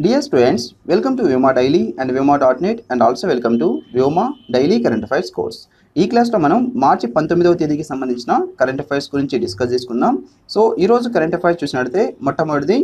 Dear students, welcome to Vyoma Daily and Vyoma.net and also welcome to Vyoma Daily Current Affairs course. ఈ క్లాస్లో మనం మార్చి పంతొమ్మిదవ తేదీకి సంబంధించిన కరెంట్ అఫైర్స్ గురించి డిస్కస్ చేసుకుందాం సో ఈరోజు కరెంట్ అఫైర్స్ చూసినట్లయితే మొట్టమొదటిది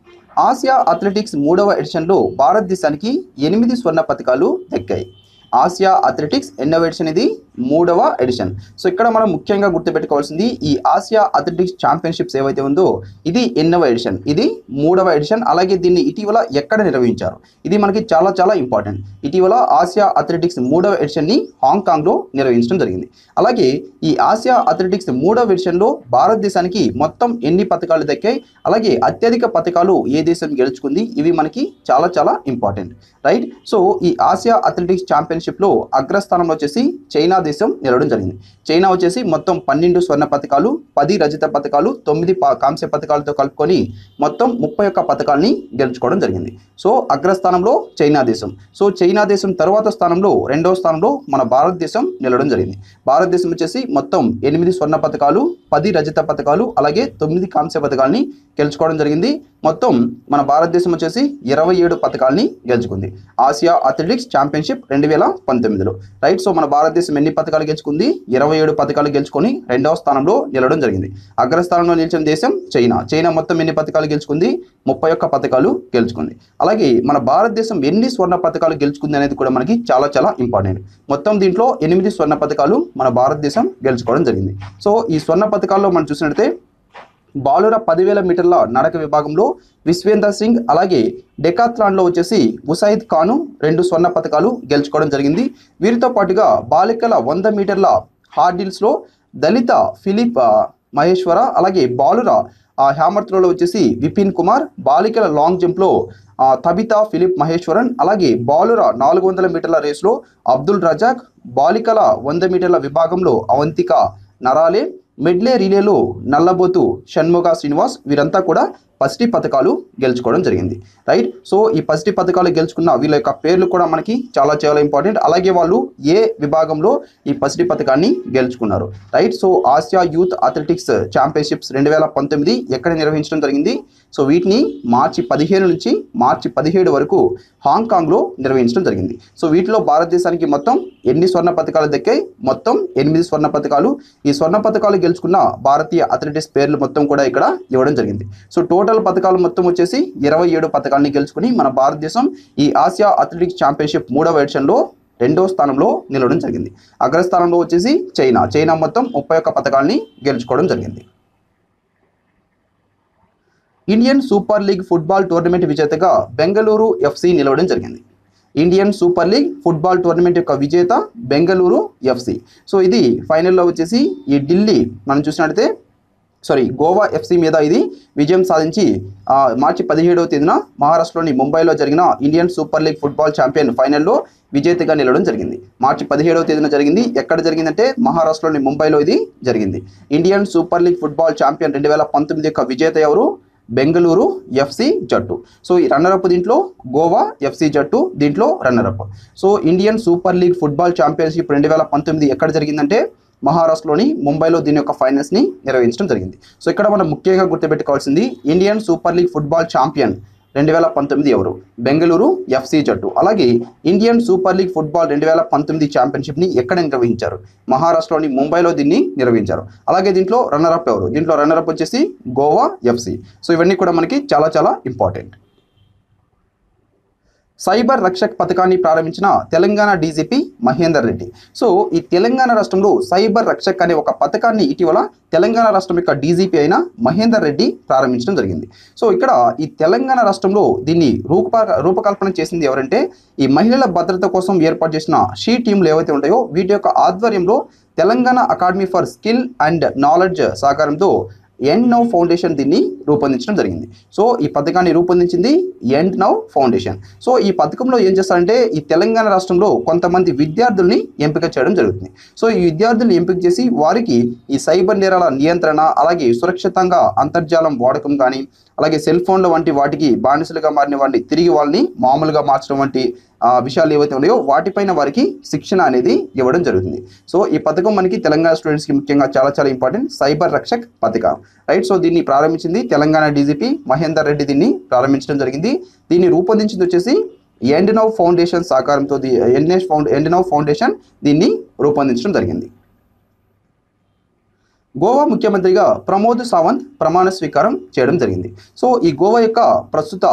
ఆసియా అథ్లెటిక్స్ మూడవ ఎడిషన్లో భారతదేశానికి ఎనిమిది స్వర్ణ పథకాలు దక్కాయి ఆసియా అథ్లెటిక్స్ ఎన్నవ ఎడిషన్ ఇది మూడవ ఎడిషన్ సో ఇక్కడ మనం ముఖ్యంగా గుర్తుపెట్టుకోవాల్సింది ఈ ఆసియా అథ్లెటిక్స్ ఛాంపియన్షిప్స్ ఏవైతే ఉందో ఇది ఎన్నవ ఎడిషన్ ఇది మూడవ ఎడిషన్ అలాగే దీన్ని ఇటీవల ఎక్కడ నిర్వహించారు ఇది మనకి చాలా చాలా ఇంపార్టెంట్ ఇటీవల ఆసియా అథ్లెటిక్స్ మూడవ ఎడిషన్ని హాంకాంగ్లో నిర్వహించడం జరిగింది అలాగే ఈ ఆసియా అథ్లెటిక్స్ మూడవ ఎడిషన్లో భారతదేశానికి మొత్తం ఎన్ని పథకాలు దక్కాయి అలాగే అత్యధిక పథకాలు ఏ దేశం గెలుచుకుంది ఇవి మనకి చాలా చాలా ఇంపార్టెంట్ రైట్ సో ఈ ఆసియా అథ్లెటిక్స్ ఛాంపియన్షిప్లో అగ్రస్థానంలో వచ్చేసి చైనా దేశం నిలవడం జరిగింది చైనా వచ్చేసి మొత్తం పన్నెండు స్వర్ణ పథకాలు పది రజిత పథకాలు తొమ్మిది పా- కాంస్య పథకాలతో కలుపుకొని మొత్తం ముప్పై ఒక్క పథకాలని గెలుచుకోవడం జరిగింది సో అగ్రస్థానంలో చైనా దేశం సో చైనా దేశం తర్వాత స్థానంలో రెండవ స్థానంలో మన భారతదేశం నిలవడం జరిగింది భారతదేశం వచ్చేసి మొత్తం ఎనిమిది స్వర్ణ పథకాలు పది రజిత పథకాలు అలాగే తొమ్మిది కాంస్య పథకాలని గెలుచుకోవడం జరిగింది మొత్తం మన భారతదేశం వచ్చేసి ఇరవై ఏడు పథకాలని గెలుచుకుంది ఆసియా అథ్లెటిక్స్ ఛాంపియన్షిప్ రెండు వేల పంతొమ్మిదిలో రైట్ సో మన భారతదేశం ఎన్ని పథకాలు గెలుచుకుంది ఇరవై ఏడు పథకాలు గెలుచుకొని రెండవ స్థానంలో నిలవడం జరిగింది అగ్రస్థానంలో నిలిచిన దేశం చైనా చైనా మొత్తం ఎన్ని పథకాలు గెలుచుకుంది ముప్పై ఒక్క పథకాలు గెలుచుకుంది అలాగే మన భారతదేశం ఎన్ని స్వర్ణ పథకాలు గెలుచుకుంది అనేది కూడా మనకి చాలా చాలా ఇంపార్టెంట్ మొత్తం దీంట్లో ఎనిమిది స్వర్ణ పథకాలు మన భారతదేశం గెలుచుకోవడం జరిగింది సో ఈ స్వర్ణ పథకాల్లో మనం చూసినట్లయితే బాలుర పదివేల మీటర్ల నడక విభాగంలో విశ్వేందర్ సింగ్ అలాగే డెకాత్లాన్లో వచ్చేసి ఉసైద్ ఖాను రెండు స్వర్ణ పథకాలు గెలుచుకోవడం జరిగింది వీరితో పాటుగా బాలికల వంద మీటర్ల హార్డిల్స్లో దళిత ఫిలిప్ ఆ, మహేశ్వర అలాగే బాలుర ఆ, హ్యామర్ త్రోలో వచ్చేసి విపిన్ కుమార్ బాలికల లాంగ్ జంప్లో ఆ, తబితా ఫిలిప్ మహేశ్వరన్ అలాగే బాలుర నాలుగు వందల మీటర్ల రేసులో అబ్దుల్ రజాక్ బాలికల వంద మీటర్ల విభాగంలో అవంతిక నరాలే మెడ్లే రిలేలో నల్లబోతు షణ్ముగ శ్రీనివాస్ వీరంతా కూడా పసిటి పథకాలు గెలుచుకోవడం జరిగింది రైట్ సో ఈ పసిటి పథకాలు గెలుచుకున్న వీళ్ళ యొక్క పేర్లు కూడా మనకి చాలా చాలా ఇంపార్టెంట్ అలాగే వాళ్ళు ఏ విభాగంలో ఈ పసిటి పథకాన్ని గెలుచుకున్నారు right so Asia youth athletics championships రెండు వేల పంతొమ్మిది ఎక్కడ నిర్వహించడం జరిగింది సో వీటిని మార్చి పదిహేను నుంచి మార్చి పదిహేడు వరకు హాంకాంగ్లో నిర్వహించడం జరిగింది సో వీటిలో భారతదేశానికి మొత్తం ఎన్ని స్వర్ణ పథకాలు దక్కాయి మొత్తం ఎనిమిది స్వర్ణ పథకాలు ఈ స్వర్ణ పథకాలు గెలుచుకున్న భారతీయ అథ్లెటిక్స్ పేర్లు మొత్తం కూడా ఇక్కడ ఇవ్వడం జరిగింది సో టోటల్ పథకాలు మొత్తం వచ్చేసి ఇరవై ఏడు పథకాలని గెలుచుకుని మన భారతదేశం ఈ ఆసియా అథ్లెటిక్స్ ఛాంపియన్షిప్ మూడవ ఎడిషన్లో రెండో స్థానంలో నిలవడం జరిగింది అగ్రస్థానంలో వచ్చేసి చైనా చైనా మొత్తం ముప్పై ఒక్క పథకాలని గెలుచుకోవడం జరిగింది Indian super league football tournament విజేతగా బెంగళూరు ఎఫ్సి నిలవడం జరిగింది Indian super league football tournament యొక్క విజేత బెంగళూరు ఎఫ్సి సో ఇది ఫైనల్లో వచ్చేసి ఈ ఢిల్లీ మనం చూసినట్లయితే సారీ గోవా ఎఫ్సి మీద ఇది విజయం సాధించి ఆ, మార్చి పదిహేడవ తేదీన మహారాష్ట్రలోని ముంబైలో జరిగిన Indian super league football champion ఫైనల్లో విజేతగా నిలవడం జరిగింది మార్చి పదిహేడవ తేదీన జరిగింది ఎక్కడ జరిగిందంటే మహారాష్ట్రలోని ముంబైలో ఇది జరిగింది Indian super league football champion రెండు వేల పంతొమ్మిది యొక్క విజేత ఎవరు బెంగళూరు ఎఫ్సి జట్టు సో ఈ రన్నరప్ దీంట్లో గోవా ఎఫ్సి జట్టు దీంట్లో runner up so Indian super league football championship రెండు వేల పంతొమ్మిది ఎక్కడ జరిగిందంటే మహారాష్ట్రలోని ముంబైలో దీని యొక్క ఫైనల్స్ని నిర్వహించడం జరిగింది సో ఇక్కడ మనం ముఖ్యంగా గుర్తుపెట్టుకోవాల్సింది Indian super league football champion రెండు వేల పంతొమ్మిది ఎవరు బెంగళూరు ఎఫ్సి జట్టు అలాగే ఇండియన్ సూపర్ లీగ్ ఫుట్బాల్ రెండు వేల పంతొమ్మిది ఛాంపియన్షిప్ని ఎక్కడ నిర్వహించారు మహారాష్ట్రలోని ముంబైలో దీన్ని నిర్వహించారు అలాగే దీంట్లో రన్నరప్ ఎవరు దీంట్లో రన్నరప్ వచ్చేసి గోవా ఎఫ్సి సో ఇవన్నీ కూడా మనకి చాలా చాలా ఇంపార్టెంట్ సైబర్ రక్షక్ పథకాన్ని ప్రారంభించిన తెలంగాణ డీజీపీ మహేందర్ రెడ్డి సో ఈ తెలంగాణ రాష్ట్రంలో సైబర్ రక్షక్ అనే ఒక పథకాన్ని ఇటీవల తెలంగాణ రాష్ట్రం యొక్క డీజీపీ అయిన మహేందర్ రెడ్డి ప్రారంభించడం జరిగింది సో ఇక్కడ ఈ తెలంగాణ రాష్ట్రంలో దీన్ని రూప రూపకల్పన చేసింది ఎవరంటే ఈ మహిళల భద్రత కోసం ఏర్పాటు చేసిన షీ టీంలు ఏవైతే ఉంటాయో వీటి యొక్క ఆధ్వర్యంలో Telangana academy for skill and knowledge సహకారంతో ఎండ్ నౌ ఫౌండేషన్ దీన్ని రూపొందించడం జరిగింది సో ఈ పథకాన్ని రూపొందించింది ఎండ్ నౌ ఫౌండేషన్ సో ఈ పథకంలో ఏం చేస్తారంటే ఈ తెలంగాణ రాష్ట్రంలో కొంతమంది విద్యార్థుల్ని ఎంపిక చేయడం జరుగుతుంది సో ఈ విద్యార్థుల్ని ఎంపిక చేసి వారికి ఈ సైబర్ నేరాల నియంత్రణ అలాగే సురక్షితంగా అంతర్జాలం వాడకం కానీ అలాగే సెల్ ఫోన్ల వంటి వాటికి బానిసలుగా మారిన వారిని తిరిగి వాళ్ళని మామూలుగా మార్చడం వంటి ఆ, విషయాలు ఏవైతే ఉన్నాయో వాటిపైన వారికి శిక్షణ అనేది ఇవ్వడం జరుగుతుంది సో ఈ పథకం మనకి తెలంగాణ స్టూడెంట్స్కి ముఖ్యంగా చాలా చాలా ఇంపార్టెంట్ సైబర్ రక్షక్ పథకం రైట్ సో దీన్ని ప్రారంభించింది తెలంగాణ డీజీపీ మహేందర్ రెడ్డి దీన్ని ప్రారంభించడం జరిగింది దీన్ని రూపొందించింది వచ్చేసి ఎండినవ్ ఫౌండేషన్ సహకారంతో ఎండినవ్ ఫౌండ్ ఎండినవ్ ఫౌండేషన్ దీన్ని రూపొందించడం జరిగింది గోవా ముఖ్యమంత్రిగా ప్రమోద్ సావంత్ ప్రమాణ స్వీకారం చేయడం జరిగింది సో ఈ గోవా యొక్క ప్రస్తుత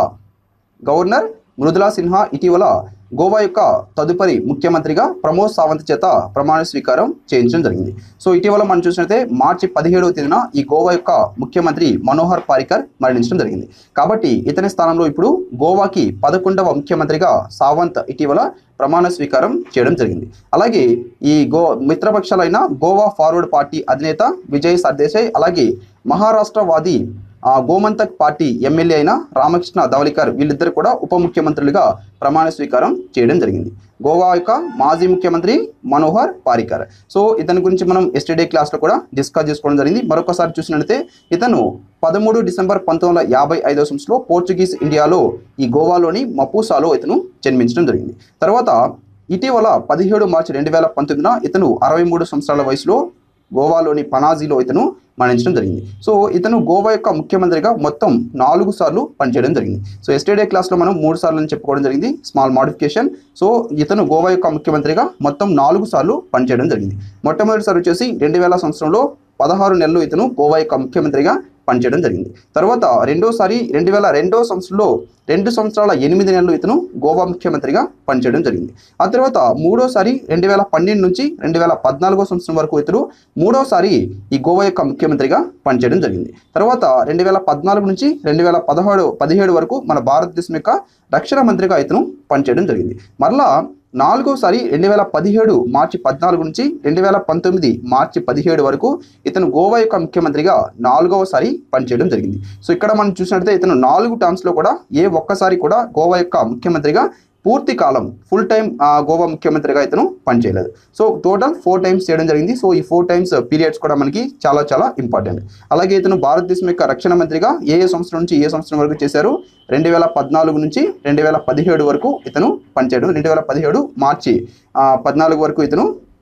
గవర్నర్ మృదులా సిన్హా ఇటీవల గోవా యొక్క తదుపరి ముఖ్యమంత్రిగా ప్రమోద్ సావంత్ చేత ప్రమాణ స్వీకారం చేయించడం జరిగింది సో ఇటీవల మనం చూసినట్లయితే మార్చి పదిహేడవ తేదీన ఈ గోవా యొక్క ముఖ్యమంత్రి మనోహర్ పారికర్ మరణించడం జరిగింది కాబట్టి ఇతని స్థానంలో ఇప్పుడు గోవాకి పదకొండవ ముఖ్యమంత్రిగా సావంత్ ఇటీవల ప్రమాణ స్వీకారం చేయడం జరిగింది అలాగే ఈ గో మిత్రపక్షాలైన గోవా ఫార్వర్డ్ పార్టీ అధినేత విజయ్ సర్దేశాయ్ అలాగే మహారాష్ట్రవాది ఆ, గోమంతక్ పార్టీ ఎమ్మెల్యే అయిన రామకృష్ణ ధవళికర్ వీళ్ళిద్దరు కూడా ఉప ముఖ్యమంత్రులుగా ప్రమాణ స్వీకారం చేయడం జరిగింది గోవా యొక్క మాజీ ముఖ్యమంత్రి మనోహర్ పారికర్ సో ఇతని గురించి మనం ఎస్టర్డే క్లాస్లో కూడా డిస్కస్ చేసుకోవడం జరిగింది మరొకసారి చూసినట్లయితే ఇతను పదమూడు డిసెంబర్ పంతొమ్మిది వందల యాభై ఐదవ సంవత్సరంలో పోర్చుగీస్ ఇండియాలో ఈ గోవాలోని మపూసాలో ఇతను జన్మించడం జరిగింది తర్వాత ఇటీవల పదిహేడు మార్చి రెండు వేల పంతొమ్మిదిన ఇతను అరవై మూడు సంవత్సరాల వయసులో గోవాలోని పనాజీలో ఇతను మరణించడం జరిగింది సో ఇతను గోవా యొక్క ముఖ్యమంత్రిగా మొత్తం నాలుగు సార్లు పనిచేయడం జరిగింది సో ఎస్టర్డే క్లాస్లో మనం మూడు సార్లు అని చెప్పుకోవడం జరిగింది స్మాల్ మాడిఫికేషన్ సో ఇతను గోవా యొక్క ముఖ్యమంత్రిగా మొత్తం నాలుగు సార్లు పనిచేయడం జరిగింది మొట్టమొదటిసారి వచ్చేసి రెండు వేల సంవత్సరంలో పదహారు నెలలు ఇతను గోవా యొక్క ముఖ్యమంత్రిగా పనిచేయడం జరిగింది తర్వాత రెండోసారి రెండు వేల రెండో సంవత్సరంలో రెండు సంవత్సరాల ఎనిమిది నెలలు ఇతను గోవా ముఖ్యమంత్రిగా పనిచేయడం జరిగింది ఆ తర్వాత మూడోసారి రెండు వేల పన్నెండు నుంచి రెండు వేల పద్నాలుగో సంవత్సరం వరకు ఇతను మూడోసారి ఈ గోవా యొక్క ముఖ్యమంత్రిగా పనిచేయడం జరిగింది తర్వాత రెండు వేల పద్నాలుగు నుంచి రెండు వేల పదహారు పదిహేడు వరకు మన భారతదేశం యొక్క రక్షణ మంత్రిగా ఇతను పనిచేయడం జరిగింది మరలా నాలుగోసారి రెండు వేల పదిహేడు మార్చి పద్నాలుగు నుంచి రెండు వేల పంతొమ్మిది మార్చి పదిహేడు వరకు ఇతను గోవా యొక్క ముఖ్యమంత్రిగా నాలుగవసారి పనిచేయడం జరిగింది సో ఇక్కడ మనం చూసినట్లయితే ఇతను నాలుగు టర్మ్స్లో కూడా ఏ ఒక్కసారి కూడా గోవా యొక్క ముఖ్యమంత్రిగా పూర్తి కాలం ఫుల్ టైం గోవా ముఖ్యమంత్రిగా ఇతను పనిచేయలేదు సో టోటల్ ఫోర్ టైమ్స్ చేయడం జరిగింది సో ఈ ఫోర్ టైమ్స్ పీరియడ్స్ కూడా మనకి చాలా చాలా ఇంపార్టెంట్ అలాగే ఇతను భారతదేశం యొక్క రక్షణ మంత్రిగా ఏ ఏ సంవత్సరం నుంచి ఏ సంవత్సరం వరకు చేశారు రెండు వేల పద్నాలుగు నుంచి రెండు వేల పదిహేడు వరకు ఇతను పనిచేయడం రెండు వేల పదిహేడు మార్చి ఆ, పద్నాలుగు వరకు ఇతను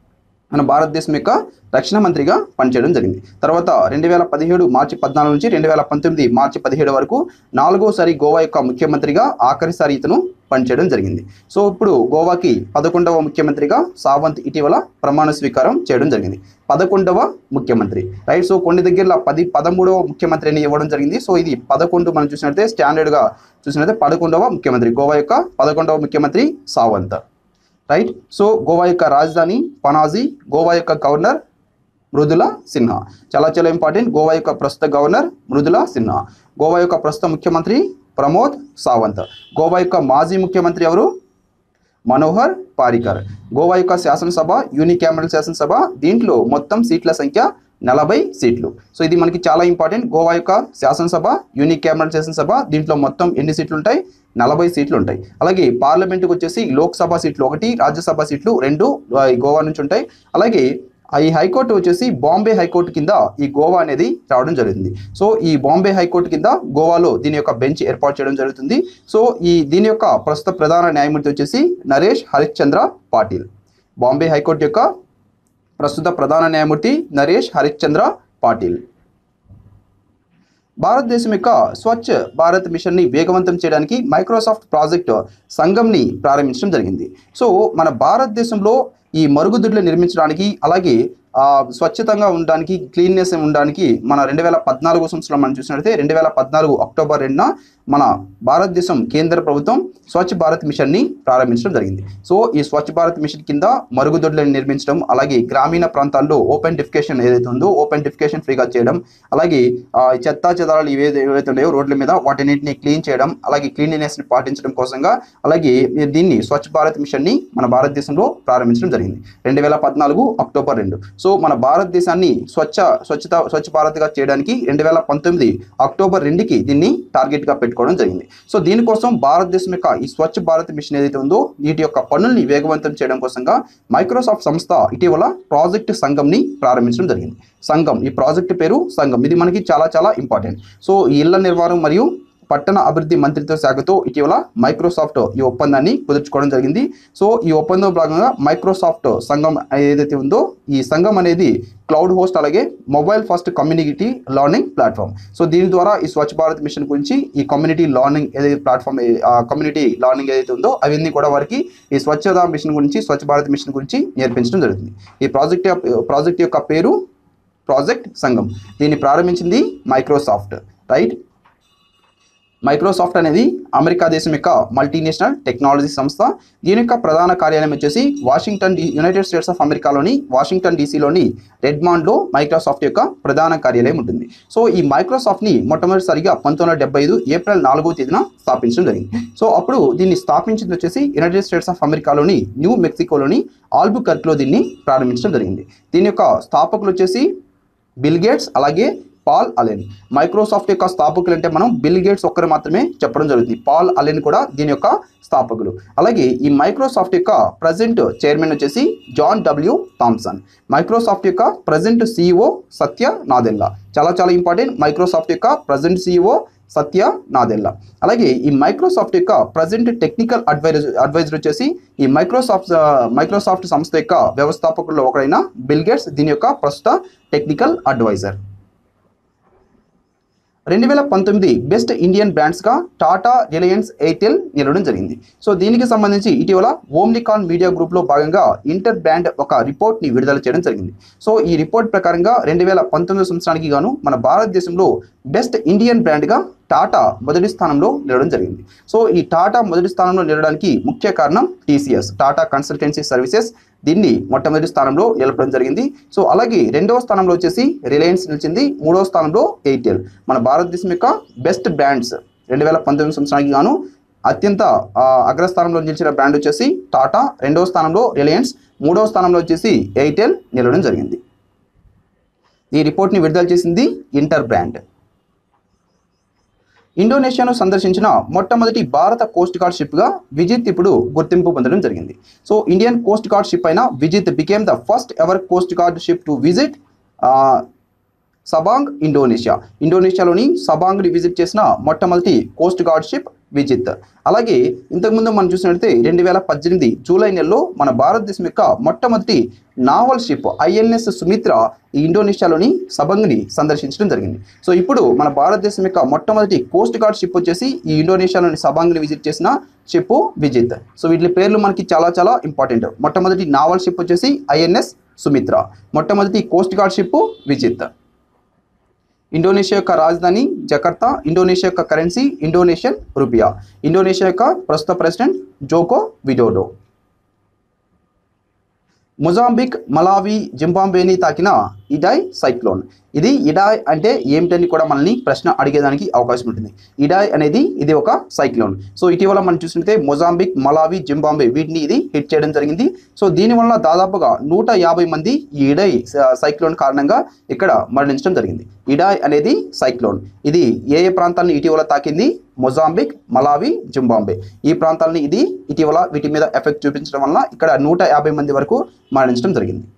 మన భారతదేశం యొక్క రక్షణ మంత్రిగా పనిచేయడం జరిగింది తర్వాత రెండు వేల పదిహేడు మార్చి పద్నాలుగు నుంచి రెండు వేల పంతొమ్మిది మార్చి పదిహేడు వరకు నాలుగోసారి గోవా యొక్క ముఖ్యమంత్రిగా ఆఖరిసారి ఇతను పనిచేయడం జరిగింది సో ఇప్పుడు గోవాకి పదకొండవ ముఖ్యమంత్రిగా సావంత్ ఇటీవల ప్రమాణ స్వీకారం చేయడం జరిగింది పదకొండవ ముఖ్యమంత్రి రైట్ సో కొన్ని దగ్గరలో పది పదమూడవ ముఖ్యమంత్రిని ఇవ్వడం జరిగింది సో ఇది పదకొండు మనం చూసినట్లయితే స్టాండర్డ్గా చూసినట్లయితే పదకొండవ ముఖ్యమంత్రి గోవా యొక్క పదకొండవ ముఖ్యమంత్రి సావంత్ రైట్ సో గోవా యొక్క రాజధాని పనాజీ గోవా యొక్క గవర్నర్ మృదులా సిన్హా చాలా చాలా ఇంపార్టెంట్ గోవా యొక్క ప్రస్తుత గవర్నర్ మృదులా సిన్హా గోవా యొక్క ప్రస్తుత ముఖ్యమంత్రి ప్రమోద్ సావంత్ గోవా యొక్క మాజీ ముఖ్యమంత్రి ఎవరు మనోహర్ పారికర్ గోవా యొక్క శాసనసభ యూనికామరల్ శాసనసభ దీంట్లో మొత్తం సీట్ల సంఖ్య నలభై సీట్లు సో ఇది మనకి చాలా ఇంపార్టెంట్ గోవా యొక్క శాసనసభ యూనికామరల్ శాసనసభ దీంట్లో మొత్తం ఎన్ని సీట్లు ఉంటాయి నలభై సీట్లు ఉంటాయి అలాగే పార్లమెంట్కి వచ్చేసి లోక్సభ సీట్లు ఒకటి రాజ్యసభ సీట్లు రెండు ఆ, ఈ గోవా నుంచి ఉంటాయి అలాగే ఆ ఈ హైకోర్టు వచ్చేసి బాంబే హైకోర్టు కింద ఈ గోవా అనేది రావడం జరుగుతుంది సో ఈ బాంబే హైకోర్టు కింద గోవాలో దీని యొక్క బెంచ్ ఏర్పాటు చేయడం జరుగుతుంది సో ఈ దీని యొక్క ప్రస్తుత ప్రధాన న్యాయమూర్తి వచ్చేసి నరేష్ హరిశ్చంద్ర పాటిల్ బాంబే హైకోర్టు యొక్క ప్రస్తుత ప్రధాన న్యాయమూర్తి నరేష్ హరిశ్చంద్ర పాటిల్ భారతదేశం యొక్క స్వచ్ఛ భారత్ మిషన్ని వేగవంతం చేయడానికి మైక్రోసాఫ్ట్ ప్రాజెక్ట్ సంఘంని ప్రారంభించడం జరిగింది సో మన భారతదేశంలో ఈ మరుగుదొడ్లు నిర్మించడానికి అలాగే ఆ, స్వచ్ఛతంగా ఉండడానికి క్లీన్నెస్ ఉండడానికి మన రెండు వేల పద్నాలుగు సంవత్సరంలో మనం చూసినట్లయితే రెండు వేల పద్నాలుగు అక్టోబర్ రెండున మన భారతదేశం కేంద్ర ప్రభుత్వం స్వచ్ఛ భారత్ మిషన్ని ప్రారంభించడం జరిగింది సో ఈ స్వచ్ఛ భారత్ మిషన్ కింద మరుగుదొడ్లను నిర్మించడం అలాగే గ్రామీణ ప్రాంతాల్లో ఓపెన్ డిఫికేషన్ ఏదైతే ఉందో ఓపెన్ డిఫికేషన్ ఫ్రీగా చేయడం అలాగే ఆ, ఈ చెత్తా చెదారాలు ఏవైతే ఏవైతే ఉన్నాయో రోడ్ల మీద వాటిన్నింటిని క్లీన్ చేయడం అలాగే క్లీన్లీనెస్ని పాటించడం కోసంగా అలాగే దీన్ని స్వచ్ఛ భారత్ మిషన్ని మన భారతదేశంలో ప్రారంభించడం జరిగింది జరిగింది రెండు వేల పద్నాలుగు అక్టోబర్ రెండు సో మన భారతదేశాన్ని స్వచ్ఛ స్వచ్ఛత స్వచ్ఛ భారత్గా చేయడానికి రెండు వేల పంతొమ్మిది అక్టోబర్ రెండుకి దీన్ని టార్గెట్గా పెట్టుకోవడం జరిగింది సో దీనికోసం భారతదేశం యొక్క ఈ స్వచ్ఛ భారత్ మిషన్ ఏదైతే ఉందో వీటి యొక్క పనుల్ని వేగవంతం చేయడం కోసంగా మైక్రోసాఫ్ట్ సంస్థ ఇటీవల ప్రాజెక్ట్ సంఘంని ప్రారంభించడం జరిగింది సంఘం ఈ ప్రాజెక్ట్ పేరు సంఘం ఇది మనకి చాలా చాలా ఇంపార్టెంట్ సో ఈ ఇళ్ల నిర్మాణం మరియు పట్టణ అభివృద్ధి మంత్రిత్వ శాఖతో ఇటీవల మైక్రోసాఫ్ట్ ఈ ఒప్పందాన్ని కుదుర్చుకోవడం జరిగింది సో ఈ ఒప్పందం భాగంగా మైక్రోసాఫ్ట్ సంఘం ఏదైతే ఉందో ఈ సంఘం అనేది క్లౌడ్ హోస్ట్ అలాగే mobile first community learning platform so దీని ద్వారా ఈ స్వచ్ఛ భారత్ మిషన్ గురించి ఈ కమ్యూనిటీ లర్నింగ్ ఏదైతే ప్లాట్ఫామ్ కమ్యూనిటీ లర్నింగ్ ఏదైతే ఉందో అవన్నీ కూడా వారికి ఈ స్వచ్ఛత మిషన్ గురించి స్వచ్ఛ భారత్ మిషన్ గురించి నేర్పించడం జరుగుతుంది ఈ ప్రాజెక్ట్ యొక్క- ప్రాజెక్ట్ యొక్క పేరు ప్రాజెక్ట్ సంఘం దీన్ని ప్రారంభించింది మైక్రోసాఫ్ట్ రైట్ మైక్రోసాఫ్ట్ అనేది అమెరికా దేశం యొక్క మల్టీనేషనల్ టెక్నాలజీ సంస్థ దీని యొక్క ప్రధాన కార్యాలయం వచ్చేసి Washington D- United States of అమెరికాలోని వాషింగ్టన్ డీసీలోని రెడ్మాండ్లో మైక్రోసాఫ్ట్ యొక్క ప్రధాన కార్యాలయం ఉంటుంది సో ఈ మైక్రోసాఫ్ట్ని మొట్టమొదటిసారిగా పంతొమ్మిది వందల డెబ్బై ఐదు ఏప్రిల్ నాలుగో తేదీన స్థాపించడం జరిగింది సో అప్పుడు దీన్ని స్థాపించింది వచ్చేసి యునైటెడ్ స్టేట్స్ ఆఫ్ అమెరికాలోని న్యూ మెక్సికోలోని ఆల్బుకర్క్లో దీన్ని ప్రారంభించడం జరిగింది దీని యొక్క స్థాపకులు వచ్చేసి బిల్ గేట్స్ అలాగే పాల్ అలెన్ మైక్రోసాఫ్ట్ యొక్క స్థాపకులు అంటే మనం బిల్ గేట్స్ ఒక్కరు మాత్రమే చెప్పడం జరుగుతుంది పాల్ అలెన్ కూడా దీని యొక్క స్థాపకులు అలాగే ఈ మైక్రోసాఫ్ట్ యొక్క ప్రజెంట్ చైర్మన్ వచ్చేసి జాన్ డబ్ల్యూ థామ్సన్ మైక్రోసాఫ్ట్ యొక్క ప్రజెంట్ సీఈఓ సత్య నాదెల్లా చాలా చాలా ఇంపార్టెంట్ మైక్రోసాఫ్ట్ యొక్క ప్రజెంట్ సీఈఓ సత్య నాదెల్లా అలాగే ఈ మైక్రోసాఫ్ట్ యొక్క ప్రజెంట్ టెక్నికల్ అడ్వైజర్ అడ్వైజర్ వచ్చేసి ఈ మైక్రోసాఫ్ట్ ఆ, మైక్రోసాఫ్ట్ సంస్థ యొక్క వ్యవస్థాపకుల్లో ఒకరైన బిల్ గేట్స్ దీని యొక్క ప్రస్తుత టెక్నికల్ అడ్వైజర్ రెండు వేల పంతొమ్మిది బెస్ట్ ఇండియన్ బ్రాండ్స్గా టాటా రిలయన్స్ ఎయిర్టెల్ నిలవడం జరిగింది సో దీనికి సంబంధించి ఇటీవల ఓమ్నికాన్ మీడియా గ్రూప్లో భాగంగా ఇంటర్ బ్రాండ్ ఒక రిపోర్ట్ని విడుదల చేయడం జరిగింది సో ఈ రిపోర్ట్ ప్రకారంగా రెండు వేల పంతొమ్మిది సంవత్సరానికి గాను మన భారతదేశంలో బెస్ట్ ఇండియన్ బ్రాండ్గా టాటా మొదటి స్థానంలో నిలవడం జరిగింది సో ఈ టాటా మొదటి స్థానంలో నిలవడానికి ముఖ్య కారణం టీసీఎస్ టాటా కన్సల్టెన్సీ సర్వీసెస్ దీన్ని మొట్టమొదటి స్థానంలో నిలపడం జరిగింది సో అలాగే రెండవ స్థానంలో వచ్చేసి రిలయన్స్ నిలిచింది మూడవ స్థానంలో ఎయిర్టెల్ మన భారతదేశం యొక్క బెస్ట్ బ్రాండ్స్ రెండు వేల పంతొమ్మిది సంవత్సరానికి గాను అత్యంత ఆ, అగ్రస్థానంలో నిలిచిన బ్రాండ్ వచ్చేసి టాటా రెండవ స్థానంలో రిలయన్స్ మూడవ స్థానంలో వచ్చేసి ఎయిర్టెల్ నిలవడం జరిగింది ఈ రిపోర్ట్ని విడుదల చేసింది ఇంటర్ బ్రాండ్ ఇండోనేషియాను సందర్శించిన మొట్టమొదటి భారత కోస్ట్ గార్డ్ షిప్గా విజిత్ ఇప్పుడు గుర్తింపు పొందడం జరిగింది so Indian coast guard ship అయిన Vijit became the first ever coast guard ship to visit Sabang Indonesia ఇండోనేషియాలోని సబాంగ్ని విజిట్ చేసిన మొట్టమొదటి కోస్ట్ గార్డ్ షిప్ విజిత్ అలాగే ఇంతకుముందు మనం చూసినట్లయితే రెండు వేల పద్దెనిమిది జూలై నెలలో మన భారతదేశం యొక్క మొట్టమొదటి నావల్ షిప్ ఐఎన్ఎస్ సుమిత్ర ఈ ఇండోనేషియాలోని సబంగ్ని సందర్శించడం జరిగింది సో ఇప్పుడు మన భారతదేశం యొక్క మొట్టమొదటి కోస్ట్ గార్డ్ షిప్ వచ్చేసి ఈ ఇండోనేషియాలోని సబాంగ్ని విజిట్ చేసిన షిప్ విజిత్ సో వీటి పేర్లు మనకి చాలా చాలా ఇంపార్టెంట్ మొట్టమొదటి నావల్ షిప్ వచ్చేసి ఐఎన్ఎస్ సుమిత్ర మొట్టమొదటి coast guard ship Vijit Indonesia యొక్క రాజధాని జకర్తా ఇండోనేషియా యొక్క కరెన్సీ ఇండోనేషియన్ రూపియా ఇండోనేషియా యొక్క ప్రస్తుత president Joko Widodo Mozambique Malawi జింబాంబేని తాకిన ఇడాయ్ సైక్లోన్ ఇది ఇడాయ్ అంటే ఏమిటని కూడా మనల్ని ప్రశ్న అడిగేదానికి అవకాశం ఉంటుంది ఇడాయ్ అనేది ఇది ఒక సైక్లోన్ సో ఇటీవల మనం చూసినట్లయితే మొజాంబిక్ మలావి జింబాంబే వీటిని ఇది హిట్ చేయడం జరిగింది సో దీనివల్ల దాదాపుగా నూట యాభై మంది ఈ ఇడాయ్ స- సైక్లోన్ కారణంగా ఇక్కడ మరణించడం జరిగింది ఇడాయ్ అనేది సైక్లోన్ ఇది ఏ ఏ ప్రాంతాలను ఇటీవల తాకింది మొజాంబిక్ మలావి జింబాంబే ఈ ప్రాంతాలని ఇది ఇటీవల వీటి మీద ఎఫెక్ట్ చూపించడం వల్ల ఇక్కడ నూట యాభై మంది వరకు మరణించడం జరిగింది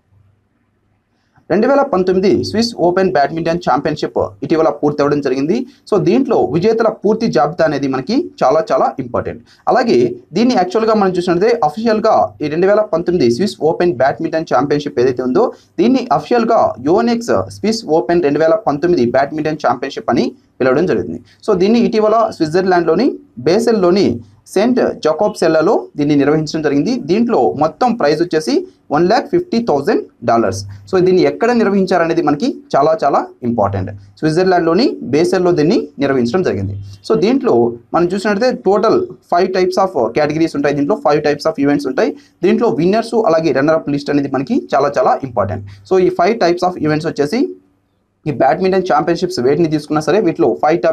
రెండు వేల పంతొమ్మిది స్విస్ ఓపెన్ బ్యాడ్మింటన్ ఛాంపియన్షిప్ ఇటీవల పూర్తి అవ్వడం జరిగింది సో దీంట్లో విజేతల పూర్తి జాబితా అనేది మనకి చాలా చాలా ఇంపార్టెంట్ అలాగే దీన్ని యాక్చువల్గా మనం చూసినట్లయితే అఫీషియల్గా ఈ రెండు వేల పంతొమ్మిది స్విస్ ఓపెన్ బ్యాడ్మింటన్ ఛాంపియన్షిప్ ఏదైతే ఉందో దీన్ని అఫీషియల్గా యోనెక్స్ స్విస్ ఓపెన్ రెండు వేల పంతొమ్మిది బ్యాడ్మింటన్ ఛాంపియన్షిప్ అని పిలవడం జరుగుతుంది సో దీన్ని ఇటీవల స్విట్జర్లాండ్లోని బేసెల్లోని సెంట్ జకోబ్ సెల్లలో దీన్ని నిర్వహించడం జరిగింది దీంట్లో మొత్తం ప్రైజ్ వచ్చేసి one lakh fifty thousand dollars so దీన్ని ఎక్కడ నిర్వహించారనేది మనకి చాలా చాలా ఇంపార్టెంట్ స్విట్జర్లాండ్లోని బేసెల్లో దీన్ని నిర్వహించడం జరిగింది సో దీంట్లో మనం చూసినట్లయితే total five types of categories ఉంటాయి దీంట్లో ఫైవ్ టైప్స్ ఆఫ్ ఈవెంట్స్ ఉంటాయి దీంట్లో విన్నర్స్ అలాగే రన్నర్ అప్ లిస్ట్ అనేది మనకి చాలా చాలా ఇంపార్టెంట్ సో ఈ ఫైవ్ టైప్స్ ఆఫ్ ఈవెంట్స్ వచ్చేసి ఈ బ్యాడ్మింటన్ ఛాంపియన్షిప్స్ వేటిని తీసుకున్నా సరే వీటిలో ఫైవ్ టైప్స్ ఆఫ్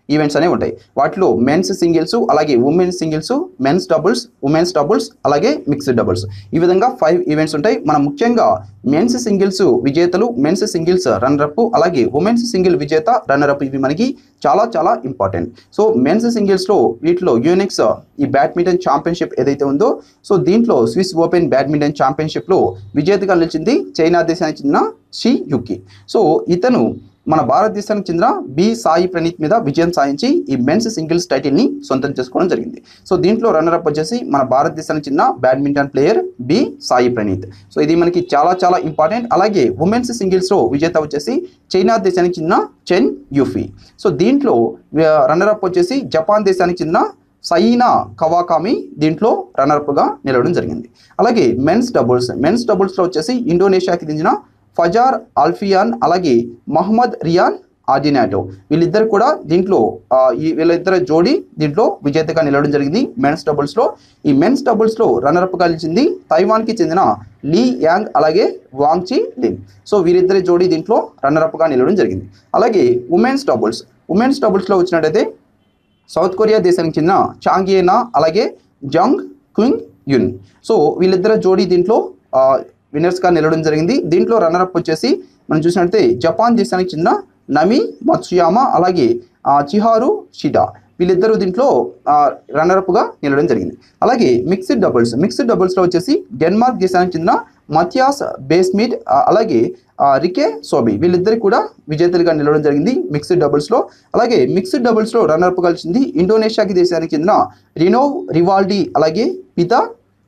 ఈవెంట్స్ అనేవి ఉంటాయి వాటిలో మెన్స్ సింగిల్స్ అలాగే women's singles men's doubles women's doubles అలాగే మిక్స్డ్ డబుల్స్ ఈ విధంగా ఫైవ్ ఈవెంట్స్ ఉంటాయి మనం ముఖ్యంగా మెన్స్ సింగిల్స్ విజేతలు మెన్స్ సింగిల్స్ రన్నర్ అప్ అలాగే ఉమెన్స్ సింగిల్ విజేత రన్నర్ అప్ ఇవి మనకి చాలా చాలా ఇంపార్టెంట్ సో మెన్స్ సింగిల్స్లో వీటిలో యూనిక్స్ ఈ బ్యాడ్మింటన్ ఛాంపియన్షిప్ ఏదైతే ఉందో సో దీంట్లో స్విస్ ఓపెన్ బ్యాడ్మింటన్ ఛాంపియన్షిప్లో విజేతగా నిలిచింది చైనా దేశానికి చెందిన షీ యుకి సో ఇతను మన భారతదేశానికి చెందిన బి సాయి ప్రణీత్ మీద విజయం సాధించి ఈ మెన్స్ సింగిల్స్ టైటిల్ని సొంతం చేసుకోవడం జరిగింది సో దీంట్లో రన్నర్ అప్ వచ్చేసి మన భారతదేశానికి చెందిన badminton player B Sai Praneeth so ఇది మనకి చాలా చాలా ఇంపార్టెంట్ అలాగే ఉమెన్స్ సింగిల్స్లో విజేత వచ్చేసి చైనా దేశానికి చెందిన చెన్ యూఫీ సో దీంట్లో రన్నర్ అప్ వచ్చేసి జపాన్ దేశానికి చెందిన సైనా కవాకామి దీంట్లో రన్నర్అప్గా నిలవడం జరిగింది అలాగే మెన్స్ డబుల్స్ మెన్స్ డబుల్స్లో వచ్చేసి ఇండోనేషియాకి చెందిన ఫజార్ అల్ఫియాన్ అలాగే మహమ్మద్ రియాన్ ఆర్డినాటో వీళ్ళిద్దరు కూడా దీంట్లో ఆ, ఈ వీళ్ళిద్దరు జోడీ దీంట్లో విజేతగా నిలవడం జరిగింది మెన్స్ డబుల్స్లో ఈ మెన్స్ డబుల్స్లో రన్నర్అప్గా నిలిచింది తైవాన్కి చెందిన లీ యాంగ్ అలాగే వాంగ్చి లిన్ సో వీరిద్దరి జోడీ దీంట్లో రన్నర్అప్గా నిలవడం జరిగింది అలాగే ఉమెన్స్ డబుల్స్ ఉమెన్స్ డబుల్స్లో వచ్చినట్టయితే సౌత్ కొరియా దేశానికి చెందిన చాంగియేనా అలాగే జంగ్ క్వింగ్ యున్ సో వీళ్ళిద్దరు జోడీ దీంట్లో ఆ, విన్నర్స్గా నిలవడం జరిగింది దీంట్లో రన్నర్అప్ వచ్చేసి మనం చూసినట్లయితే జపాన్ దేశానికి చెందిన నమి మత్సుయామా అలాగే ఆ, చిహారు షిడా వీళ్ళిద్దరూ దీంట్లో ఆ, రన్నర్అప్గా నిలవడం జరిగింది అలాగే మిక్స్డ్ డబుల్స్ మిక్స్డ్ డబుల్స్లో వచ్చేసి డెన్మార్క్ దేశానికి చెందిన మథియాస్ బేస్మిడ్ ఆ, అలాగే ఆ, రికే సోబి వీళ్ళిద్దరికి కూడా విజేతలుగా నిలవడం జరిగింది మిక్స్డ్ డబుల్స్లో అలాగే మిక్స్డ్ డబుల్స్లో రన్నర్అప్ కలిసింది ఇండోనేషియాకి దేశానికి చెందిన రినోవ్ రివాల్డీ అలాగే పితా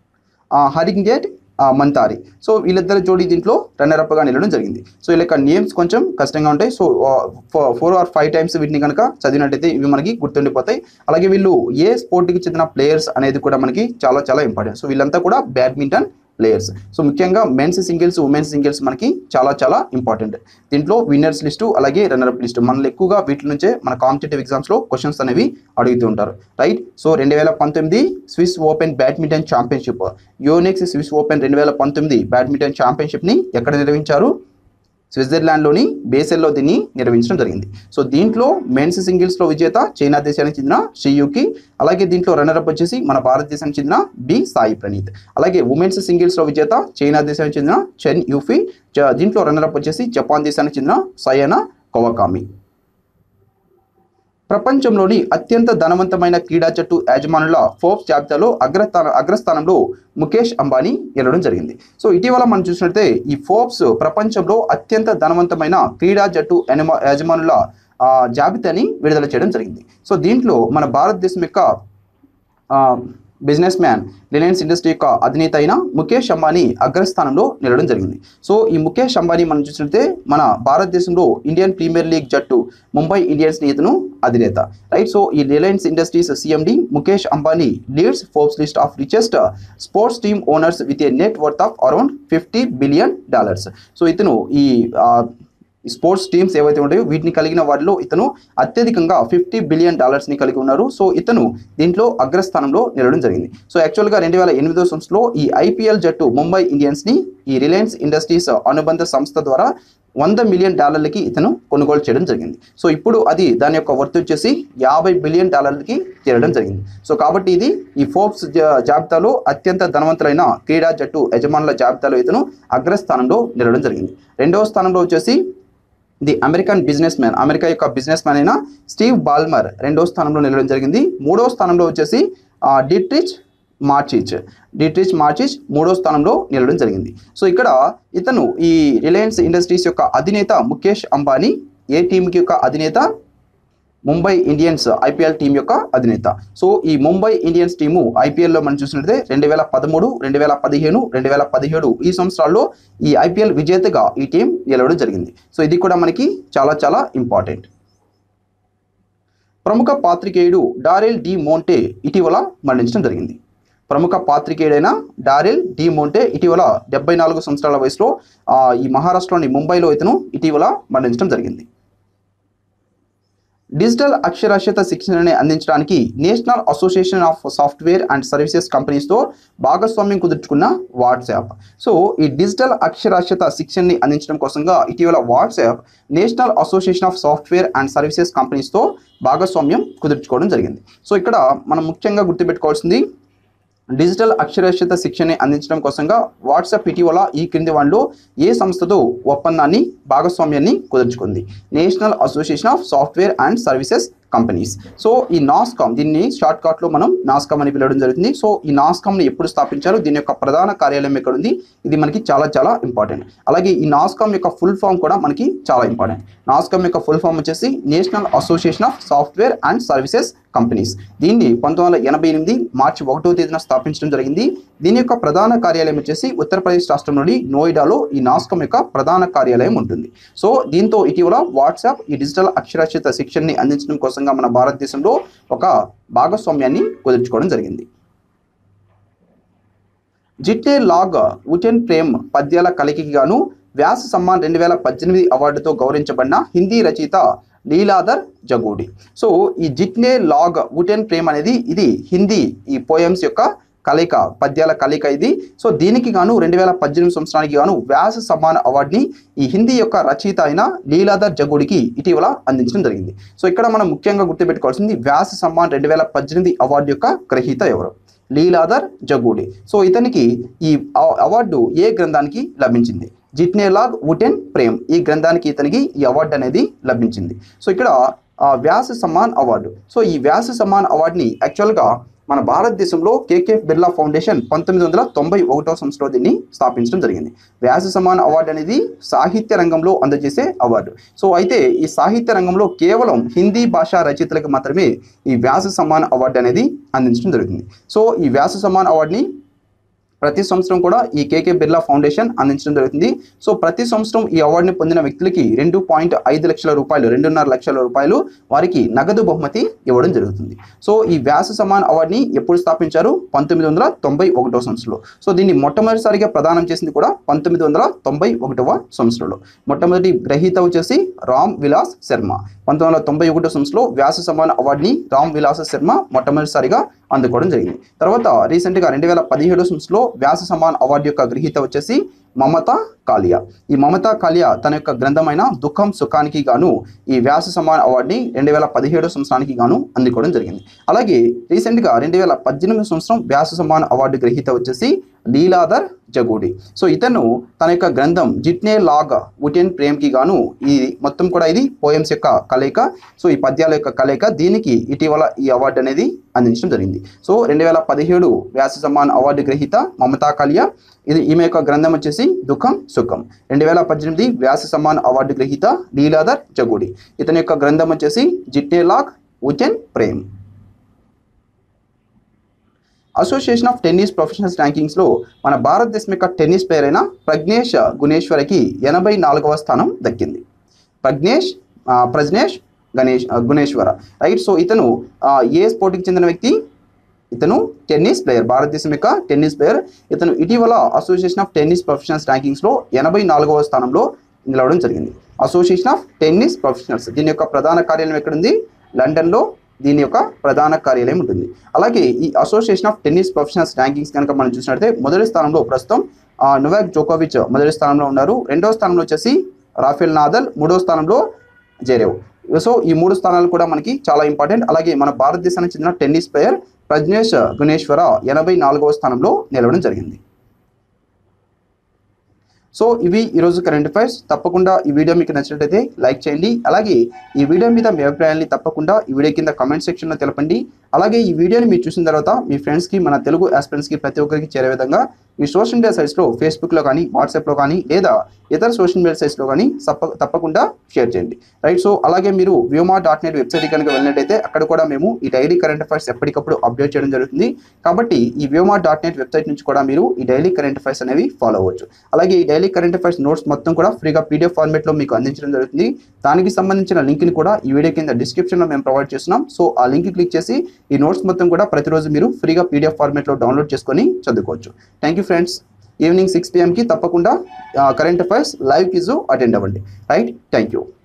ఆ, హరింగేట్ ఆ, మంతారి సో వీళ్ళిద్దరు జోడీ దీంట్లో రన్నర్అప్గా నిలవడం జరిగింది సో వీళ్ళ యొక్క నేమ్స్ కొంచెం కష్టంగా ఉంటాయి so four or five times వీటిని కనుక చదివినట్టయితే ఇవి మనకి గుర్తుండిపోతాయి అలాగే వీళ్ళు ఏ స్పోర్ట్కి చెందిన ప్లేయర్స్ అనేది కూడా మనకి చాలా చాలా ఇంపార్టెంట్ సో వీళ్ళంతా కూడా బ్యాడ్మింటన్ ప్లేయర్స్ సో ముఖ్యంగా మెన్స్ సింగిల్స్ ఉమెన్స్ సింగిల్స్ మనకి చాలా చాలా ఇంపార్టెంట్ దీంట్లో విన్నర్స్ లిస్టు అలాగే రన్నర్అప్ లిస్టు మనల్ని ఎక్కువగా వీటి నుంచే మన కాంపిటేటివ్ ఎగ్జామ్స్లో క్వశ్చన్స్ అనేవి అడుగుతూ ఉంటారు రైట్ సో రెండు వేల పంతొమ్మిది Swiss open badminton championship Yonex Swiss open రెండు వేల పంతొమ్మిది బ్యాడ్మింటన్ ఛాంపియన్షిప్ని ఎక్కడ నిర్వహించారు స్విట్జర్లాండ్లోని బేసెల్లో దీన్ని నిర్వహించడం జరిగింది సో దీంట్లో మెన్స్ సింగిల్స్లో విజేత చైనా దేశానికి చెందిన షియుకి అలాగే దీంట్లో రన్నర్అప్ వచ్చేసి మన భారతదేశానికి చెందిన బి సాయి ప్రణీత్ అలాగే ఉమెన్స్ సింగిల్స్లో విజేత చైనా దేశానికి చెందిన చెన్ యూఫీ జ- దీంట్లో రన్నర్అప్ వచ్చేసి జపాన్ దేశానికి చెందిన సయనా కొవకామి ప్రపంచంలోని అత్యంత ధనవంతమైన క్రీడా జట్టు యాజమానుల ఫోర్బ్స్ జాబితాలో అగ్రస్థాన అగ్రస్థానంలో ముఖేష్ అంబానీ గెలవడం జరిగింది సో ఇటీవల మనం చూసినట్లయితే ఈ ఫోర్బ్స్ ప్రపంచంలో అత్యంత ధనవంతమైన క్రీడా జట్టు యజమా- యాజమానుల ఆ, జాబితాని విడుదల చేయడం జరిగింది సో దీంట్లో మన భారతదేశం యొక్క బిజినెస్ మ్యాన్ రిలయన్స్ ఇండస్ట్రీ యొక్క అధినేత అయిన ముఖేష్ అంబానీ అగ్రస్థానంలో నిలవడం జరిగింది సో ఈ ముఖేష్ అంబానీ మనం చూసినట్లయితే మన భారతదేశంలో ఇండియన్ ప్రీమియర్ లీగ్ జట్టు ముంబై ఇండియన్స్ ఇతను అధినేత రైట్ సో ఈ Reliance industries CMD Mukesh Ambani leads Forbes list of richest sports team owners with a net worth of around fifty billion dollars so ఇతను ఈ ఆ, ఈ స్పోర్ట్స్ టీమ్స్ ఏవైతే ఉంటాయో వీటిని కలిగిన వారిలో ఇతను అత్యధికంగా ఫిఫ్టీ బిలియన్ డాలర్స్ని కలిగి ఉన్నారు సో ఇతను దీంట్లో అగ్రస్థానంలో నిలవడం జరిగింది సో యాక్చువల్గా రెండు వేల ఎనిమిదో సంవత్సరంలో ఈ ఐపీఎల్ జట్టు ముంబై ఇండియన్స్ని ఈ రిలయన్స్ ఇండస్ట్రీస్ అనుబంధ సంస్థ ద్వారా వంద మిలియన్ డాలర్లకి ఇతను కొనుగోలు చేయడం జరిగింది సో ఇప్పుడు అది దాని యొక్క వర్త్ వచ్చేసి యాభై బిలియన్ డాలర్లకి చేరడం జరిగింది సో కాబట్టి ఇది ఈ ఫోర్బ్స్ జా- జాబితాలో అత్యంత ధనవంతులైన క్రీడా జట్టు యజమానుల జాబితాలో ఇతను అగ్రస్థానంలో నిలవడం జరిగింది రెండవ స్థానంలో వచ్చేసి the American business man America యొక్క బిజినెస్ మ్యాన్ అయిన స్టీవ్ బాల్మర్ రెండో స్థానంలో నిలవడం జరిగింది మూడో స్థానంలో వచ్చేసి ఆ, డిట్రిచ్ మార్చిచ్ డిట్రిచ్ మార్చిచ్ మూడో స్థానంలో నిలవడం జరిగింది సో ఇక్కడ ఇతను ఈ రిలయన్స్ ఇండస్ట్రీస్ యొక్క అధినేత ముఖేష్ అంబానీ ఏ టీంకి యొక్క అధినేత ముంబై ఇండియన్స్ ఐపీఎల్ టీం యొక్క అధినేత సో ఈ ముంబై ఇండియన్స్ టీము ఐపీఎల్లో మనం చూసినట్లయితే రెండు వేల పదమూడు రెండు వేల పదిహేను రెండు వేల పదిహేడు ఈ సంవత్సరాల్లో ఈ ఐపీఎల్ విజేతగా ఈ టీం గెలవడం జరిగింది సో ఇది కూడా మనకి చాలా చాలా ఇంపార్టెంట్ ప్రముఖ పాత్రికేయుడు డారెల్ డి మోంటే ఇటీవల మరణించడం జరిగింది ప్రముఖ పాత్రికేయుడైన డారెల్ డి మోంటే ఇటీవల డెబ్బై నాలుగు సంవత్సరాల వయసులో ఆ, ఈ మహారాష్ట్రలోని ముంబైలో ఇతను ఇటీవల మరణించడం జరిగింది డిజిటల్ అక్షరాస్యత శిక్షణని అందించడానికి national association of software and services కంపెనీస్తో భాగస్వామ్యం కుదుర్చుకున్న వాట్సాప్ సో ఈ డిజిటల్ అక్షరాస్యత శిక్షణని అందించడం కోసంగా ఇటీవల WhatsApp national association of software and services కంపెనీస్తో భాగస్వామ్యం కుదుర్చుకోవడం జరిగింది సో ఇక్కడ మనం ముఖ్యంగా గుర్తుపెట్టుకోవాల్సింది డిజిటల్ అక్షరాస్యత శిక్షణని అందించడం కోసంగా వాట్సాప్ ఇటీవల ఈ క్రింది వాళ్ళు ఏ సంస్థతో ఒప్పందాన్ని భాగస్వామ్యాన్ని కుదుర్చుకుంది national association of software and services companies so ఈ నాస్కామ్ దీన్ని షార్ట్ కట్లో మనం నాస్కామ్ అని పిలవడం జరుగుతుంది సో ఈ నాస్కామ్ని ఎప్పుడు స్థాపించారు దీని యొక్క ప్రధాన కార్యాలయం ఎక్కడ ఉంది ఇది మనకి చాలా చాలా ఇంపార్టెంట్ అలాగే ఈ నాస్కామ్ యొక్క ఫుల్ ఫామ్ కూడా మనకి చాలా ఇంపార్టెంట్ నాస్కామ్ యొక్క ఫుల్ ఫామ్ వచ్చేసి national association of software and services companies దీన్ని పంతొమ్మిది వందల ఎనభై ఎనిమిది మార్చి ఒకటో తేదీన స్థాపించడం జరిగింది దీని యొక్క ప్రధాన కార్యాలయం వచ్చేసి ఉత్తరప్రదేశ్ రాష్ట్రంలోని నోయిడాలో ఈ నాస్కామ్ యొక్క ప్రధాన కార్యాలయం ఉంటుంది సో దీంతో ఇటీవల వాట్సాప్ ఈ డిజిటల్ అక్షరాస్యత శిక్షణని అందించడం కోసంగా మన భారతదేశంలో ఒక భాగస్వామ్యాన్ని కుదుర్చుకోవడం జరిగింది జిట్టే లాగ్ ఉటెన్ ప్రేమ్ పద్యాల కలికి గాను వ్యాస సమ్మాన్ రెండు వేల పద్దెనిమిది అవార్డుతో గౌరవించబడిన హిందీ రచయిత లీలాధర్ జగూడి సో ఈ జిట్నే లాగ్ ఉటెన్ ప్రేమ్ అనేది ఇది హిందీ ఈ పోయమ్స్ యొక్క కలయిక పద్యాల కలయిక ఇది సో దీనికి గాను రెండు వేల పద్దెనిమిది సంవత్సరానికి గాను వ్యాస సమ్మాన్ అవార్డుని ఈ హిందీ యొక్క రచయిత అయిన లీలాధర్ జగూడికి ఇటీవల అందించడం జరిగింది సో ఇక్కడ మనం ముఖ్యంగా గుర్తుపెట్టుకోవాల్సింది వ్యాస సమ్మాన్ రెండు వేల పద్దెనిమిది అవార్డు యొక్క గ్రహీత ఎవరు లీలాధర్ జగూడి సో ఇతనికి ఈ అవ- అవార్డు ఏ గ్రంథానికి లభించింది జిట్నేలాగ్ ఉటెన్ ప్రేమ్ ఈ గ్రంథానికి ఇతనికి ఈ అవార్డు అనేది లభించింది సో ఇక్కడ ఆ, వ్యాస సమ్మాన్ అవార్డు సో ఈ వ్యాస సమ్మాన్ అవార్డుని యాక్చువల్గా మన భారతదేశంలో కేకేఎఫ్ బిర్లా ఫౌండేషన్ పంతొమ్మిది వందల తొంభై ఒకటో సంవత్సరంలో దీన్ని స్థాపించడం జరిగింది వ్యాస సమ్మాన్ అవార్డు అనేది సాహిత్య రంగంలో అందజేసే అవార్డు సో అయితే ఈ సాహిత్య రంగంలో కేవలం హిందీ భాషా రచయితలకు మాత్రమే ఈ వ్యాస సమ్మాన్ అవార్డు అనేది అందించడం జరుగుతుంది సో ఈ వ్యాస సమ్మాన్ అవార్డుని ప్రతి సంవత్సరం కూడా ఈ కేకే బిర్లా ఫౌండేషన్ అందించడం జరుగుతుంది సో ప్రతి సంవత్సరం ఈ అవార్డుని పొందిన వ్యక్తులకి రెండు పాయింట్ ఐదు లక్షల రూపాయలు రెండున్నర లక్షల రూపాయలు వారికి నగదు బహుమతి ఇవ్వడం జరుగుతుంది సో ఈ వ్యాస సమాన్ అవార్డుని ఎప్పుడు స్థాపించారు పంతొమ్మిది వందల తొంభై ఒకటో సంవత్సరంలో సో దీన్ని మొట్టమొదటిసారిగా ప్రదానం చేసింది కూడా పంతొమ్మిది వందల తొంభై ఒకటవ సంవత్సరంలో మొట్టమొదటి గ్రహీత వచ్చేసి రామ్ విలాస్ శర్మ పంతొమ్మిది వందల తొంభై ఒకటో సంవత్సరంలో వ్యాస సమాన అవార్డుని రామ్ విలాస శర్మ మొట్టమొదటిసారిగా అందుకోవడం జరిగింది తర్వాత రీసెంట్గా రెండు వేల పదిహేడు సంవత్సరంలో వ్యాస సమాన్ అవార్డు యొక్క గ్రహీత వచ్చేసి మమతా కాలియా ఈ మమతా కాలియా తన యొక్క గ్రంథమైన దుఃఖం సుఖానికి గాను ఈ వ్యాస సమాన్ అవార్డుని రెండు వేల పదిహేడు సంవత్సరానికి గాను అందుకోవడం జరిగింది అలాగే రీసెంట్గా రెండు వేల పద్దెనిమిది సంవత్సరం వ్యాస సమాన్ అవార్డు గ్రహీత వచ్చేసి లీలాధర్ జగూడి సో ఇతను తన యొక్క గ్రంథం జిట్నే లాగ్ ఉటెన్ ప్రేమ్కి గాను ఈ మొత్తం కూడా ఇది పోయమ్స్ యొక్క కలయిక సో ఈ పద్యాల యొక్క కలయిక దీనికి ఇటీవల ఈ అవార్డు అనేది అందించడం జరిగింది సో రెండు వేల పదిహేడు వ్యాస సమ్మాన్ అవార్డు గ్రహీత మమతా కాలియా ఇది ఈమె యొక్క గ్రంథం వచ్చేసి దుఃఖం సుఖం రెండు వేల పద్దెనిమిది వ్యాస సమ్మాన్ అవార్డు గ్రహీత లీలాధర్ జగూడి ఇతని యొక్క గ్రంథం వచ్చేసి Jitne Log Utne Prem association of tennis professionals ర్యాంకింగ్స్లో మన భారతదేశం యొక్క టెన్నిస్ ప్లేయర్ అయిన ప్రజ్ఞేష్ గుణేశ్వరకి ఎనభై నాలుగవ స్థానం దక్కింది ప్రజ్ఞేష్ ఆ, ప్రజ్నేష్ గణేష్ ఆ, గుణేశ్వర రైట్ సో ఇతను ఆ, ఏ స్పోర్ట్కి చెందిన వ్యక్తి ఇతను టెన్నిస్ ప్లేయర్ భారతదేశం యొక్క టెన్నిస్ ప్లేయర్ ఇతను ఇటీవల అసోసియేషన్ ఆఫ్ టెన్నిస్ ప్రొఫెషనల్స్ ర్యాంకింగ్స్లో ఎనభై నాలుగవ స్థానంలో నిలవడం జరిగింది అసోసియేషన్ ఆఫ్ టెన్నిస్ ప్రొఫెషనల్స్ దీని యొక్క ప్రధాన కార్యాలయం ఎక్కడుంది లండన్లో దీని యొక్క ప్రధాన కార్యాలయం ఉంటుంది అలాగే ఈ association of tennis professionals rankings కనుక మనం చూసినట్లయితే మొదటి స్థానంలో ప్రస్తుతం ఆ, నొవాక్ జోకోవిచ్ మొదటి స్థానంలో ఉన్నారు రెండో స్థానంలో వచ్చేసి రాఫెల్ నాదల్ మూడో స్థానంలో జెరేవ్ సో ఈ మూడు స్థానాలు కూడా మనకి చాలా ఇంపార్టెంట్ అలాగే మన భారతదేశానికి చెందిన టెన్నిస్ ప్లేయర్ ప్రజ్నేష్ గుణేశ్వర ఎనభై నాలుగవ స్థానంలో నిలవడం జరిగింది సో ఇవి ఈరోజు కరెంట్ అఫైర్స్ తప్పకుండా ఈ వీడియో మీకు నచ్చినట్లయితే లైక్ చేయండి అలాగే ఈ వీడియో మీద మీ అభిప్రాయాన్ని తప్పకుండా ఈ వీడియో కింద కామెంట్ సెక్షన్లో తెలపండి అలాగే ఈ వీడియోని మీరు చూసిన తర్వాత మీ ఫ్రెండ్స్కి మన తెలుగు ఆస్పిరెంట్స్కి ప్రతి ఒక్కరికి చేరే విధంగా మీ సోషల్ మీడియా సైట్స్లో ఫేస్బుక్లో కానీ వాట్సాప్లో కానీ లేదా ఇతర సోషల్ మీడియా సైట్స్లో కానీ తప్ప తప్పకుండా షేర్ చేయండి రైట్ సో అలాగే మీరు వ్యోమా డాట్ నెట్ వెబ్సైట్ కనుక వెళ్ళినట్టయితే అక్కడ కూడా మేము ఈ డైలీ కరెంట్ అఫైర్స్ ఎప్పటికప్పుడు అప్డేట్ చేయడం జరుగుతుంది కాబట్టి ఈ వ్యోమా డాట్ నెట్ వెబ్సైట్ నుంచి కూడా మీరు ఈ డైలీ కరెంట్ అఫైర్స్ అనేవి ఫాలో అవ్వచ్చు అలాగే ఈ డైలీ కరెంట్ అఫైర్స్ నోట్స్ మొత్తం కూడా ఫ్రీగా పీడిఎఫ్ ఫార్మేట్లో మీకు అందించడం జరుగుతుంది దానికి సంబంధించిన లింక్ని కూడా ఈ వీడియో కింద డిస్క్రిప్షన్లో మేము ప్రొవైడ్ చేస్తున్నాం సో ఆ లింక్ క్లిక్ చేసి ఈ నోట్స్ మొత్తం కూడా ప్రతిరోజు మీరు ఫ్రీగా పీడిఎఫ్ ఫార్మేట్లో డౌన్లోడ్ చేసుకొని చదువుకోవచ్చు thank you friends evening six పిఎంకి తప్పకుండా current affairs live quiz attend అవ్వండి రైట్ థ్యాంక్ యూ